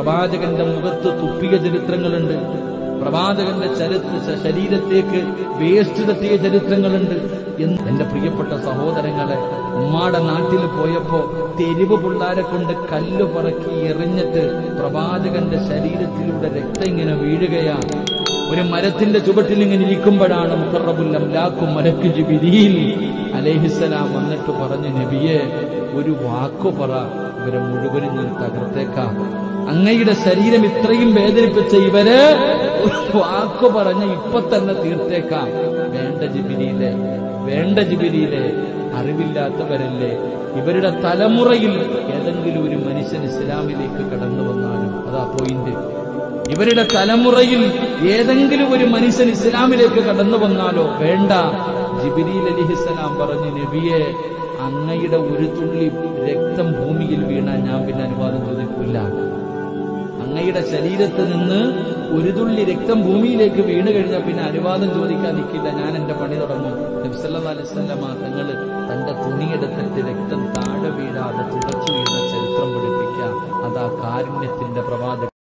പ്രവാചകന്റെ മുഖത്ത് തുപ്പിയ ചരിത്രങ്ങളുണ്ട് പ്രവാചകന്റെ ചരിത്ര ശരീരത്തേക്ക് വേസ്റ്റ് തട്ടിയ ചരിത്രങ്ങളുണ്ട് എന്ന് എന്റെ പ്രിയപ്പെട്ട സഹോദരങ്ങളെ ഉമ്മാടെ നാട്ടിൽ പോയപ്പോ തെരുവ് പിള്ളാരെ കൊണ്ട് കല്ല് പറക്കി എറിഞ്ഞിട്ട് പ്രവാചകന്റെ ശരീരത്തിലൂടെ രക്തം ഇങ്ങനെ വീഴുകയാ ഒരു മരത്തിന്റെ ചുവട്ടിൽ ഇങ്ങനെ ഇരിക്കുമ്പോഴാണ് മുഖറബുല്ലം ലാക്കും മലക്ക് ജിബിരിയിൽ അലേഹിസലാം വന്നിട്ട് പറഞ്ഞു നബിയെ ഒരു വാക്കു പറ ഇവരെ മുഴുവനും ഞാൻ തകർത്തേക്കാം അങ്ങയുടെ ശരീരം ഇത്രയും വേദനിപ്പിച്ച ഇവര് ഒരു വാക്കു പറഞ്ഞ് ഇപ്പൊ തന്നെ തീർത്തേക്കാം വേണ്ട ജിബിരിയിലെ വേണ്ട ജിബിരിയിലെ അറിവില്ലാത്തവരല്ലേ ഇവരുടെ തലമുറയിൽ ഏതെങ്കിലും ഒരു മനുഷ്യൻ ഇസ്ലാമിലേക്ക് കടന്നു വന്നാലും അതാ പോയിന്റ് ഇവരുടെ തലമുറയിൽ ഏതെങ്കിലും ഒരു മനുഷ്യൻ ഇസ്ലാമിലേക്ക് കടന്നു വന്നാലോ വേണ്ട ജിബിരിൽ അലിഹിസലാം പറഞ്ഞു നബിയെ അങ്ങയുടെ ഒരു തുള്ളി രക്തം ഭൂമിയിൽ വീണാൽ ഞാൻ പിന്നെ അനുവാദം ചോദിക്കില്ല അങ്ങയുടെ ശരീരത്ത് നിന്ന് ഒരു തുള്ളി രക്തം ഭൂമിയിലേക്ക് വീണ് കഴിഞ്ഞാൽ പിന്നെ അനുവാദം ചോദിക്കാൻ നിൽക്കില്ല ഞാൻ എന്റെ പണി തുടങ്ങും നബ്സല്ലാ അലിസ്വല്ലമ തങ്ങൾ തന്റെ തുണിയെടുത്തിട്ട് രക്തം താഴെ വീഴാതെ തുടച്ചു വീഴുന്ന ചരിത്രം പഠിപ്പിക്കാം അതാ കാരുണ്യത്തിന്റെ പ്രവാചക